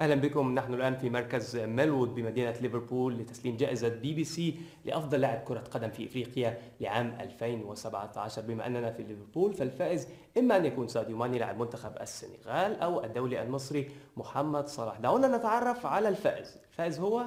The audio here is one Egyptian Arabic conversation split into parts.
اهلا بكم نحن الان في مركز ميلوود بمدينه ليفربول لتسليم جائزه بي بي سي لافضل لاعب كره قدم في افريقيا لعام 2017 بما اننا في ليفربول فالفائز اما ان يكون ساديو ماني لاعب منتخب السنغال او الدولي المصري محمد صلاح دعونا نتعرف على الفائز الفائز هو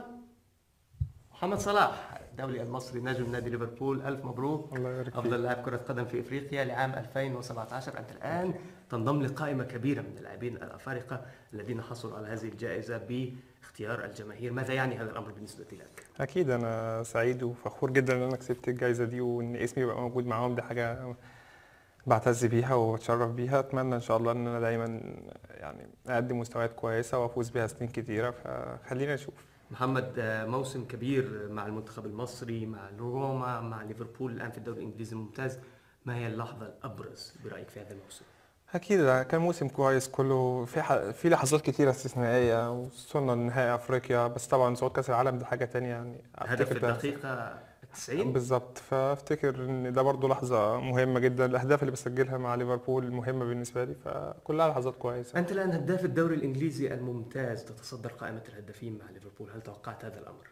محمد صلاح الدولي المصري نجم نادي ليفربول الف مبروك الله يبارك فيك. افضل لاعب كره قدم في افريقيا لعام 2017 انت الان تنضم لقائمه كبيره من اللاعبين الافارقه الذين حصلوا على هذه الجائزه باختيار الجماهير ماذا يعني هذا الامر بالنسبه لك اكيد انا سعيد وفخور جدا ان انا كسبت الجائزه دي وان اسمي يبقى موجود معاهم دي حاجه بعتز بيها وبتشرف بيها اتمنى ان شاء الله ان انا دايما يعني اقدم مستويات كويسه وافوز بيها سنين كتيره فخلينا نشوف محمد آه، موسم كبير مع المنتخب المصري مع روما مع ليفربول الان في الدوري الانجليزي الممتاز ما هي اللحظه الابرز برايك في هذا الموسم اكيد كان موسم كويس كله في ح... في لحظات كتيره استثنائيه وصلنا لنهائي افريقيا بس طبعا صعود كاس العالم دي حاجه تانية يعني هدف أفتكر ده- الدقيقه 90 بالظبط فافتكر ان ده برضو لحظه مهمه جدا الاهداف اللي بسجلها مع ليفربول مهمه بالنسبه لي فكلها لحظات كويسه انت الان هداف الدوري الانجليزي الممتاز تتصدر قائمه الهدافين مع ليفربول هل توقعت هذا الامر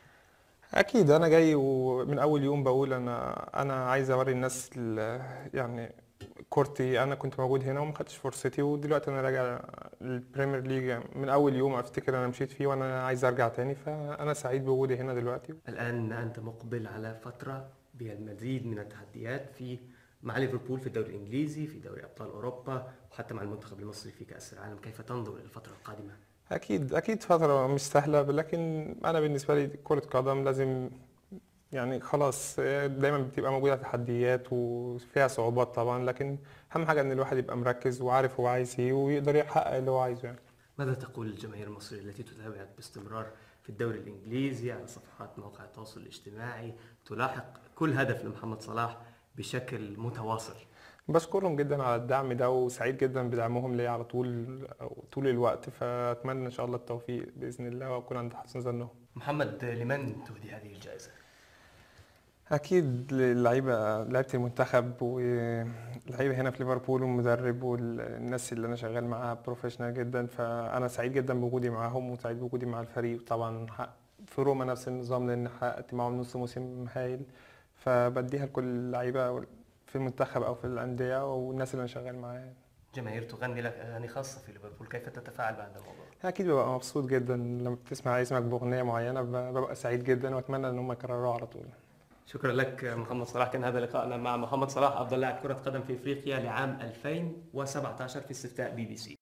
اكيد انا جاي ومن اول يوم بقول انا انا عايز اوري الناس ال- يعني كورتي انا كنت موجود هنا وما خدتش فرصتي ودلوقتي انا راجع البريمير ليج من اول يوم افتكر انا مشيت فيه وانا عايز ارجع تاني فانا سعيد بوجودي هنا دلوقتي الان انت مقبل على فتره بها المزيد من التحديات في مع ليفربول في الدوري الانجليزي في دوري ابطال اوروبا وحتى مع المنتخب المصري في كاس العالم كيف تنظر الى الفتره القادمه اكيد اكيد فتره مش سهله لكن انا بالنسبه لي كره قدم لازم يعني خلاص دايما بتبقى موجوده تحديات وفيها صعوبات طبعا لكن اهم حاجه ان الواحد يبقى مركز وعارف هو عايز ايه ويقدر يحقق اللي هو عايزه يعني ماذا تقول للجماهير المصريه التي تتابعك باستمرار في الدوري الانجليزي على صفحات مواقع التواصل الاجتماعي تلاحق كل هدف لمحمد صلاح بشكل متواصل بشكرهم جدا على الدعم ده وسعيد جدا بدعمهم ليا على طول أو طول الوقت فاتمنى ان شاء الله التوفيق باذن الله واكون عند حسن ظنهم محمد لمن تهدي هذه الجائزه اكيد اللعيبه لعيبه المنتخب واللعيبه هنا في ليفربول والمدرب والناس اللي انا شغال معاها بروفيشنال جدا فانا سعيد جدا بوجودي معاهم وسعيد بوجودي مع الفريق طبعا حق- في روما نفس النظام لان حققت معاهم نص موسم هايل فبديها لكل اللعيبه في المنتخب او في الانديه والناس اللي انا شغال معاها جماهير تغني لك اغاني خاصه في ليفربول كيف تتفاعل مع هذا الموضوع اكيد ببقى مبسوط جدا لما بتسمع اسمك باغنيه معينه ببقى سعيد جدا واتمنى ان هم يكرروها على طول شكرا لك محمد صلاح كان هذا لقاءنا مع محمد صلاح افضل لاعب كره قدم في افريقيا لعام 2017 في استفتاء بي بي سي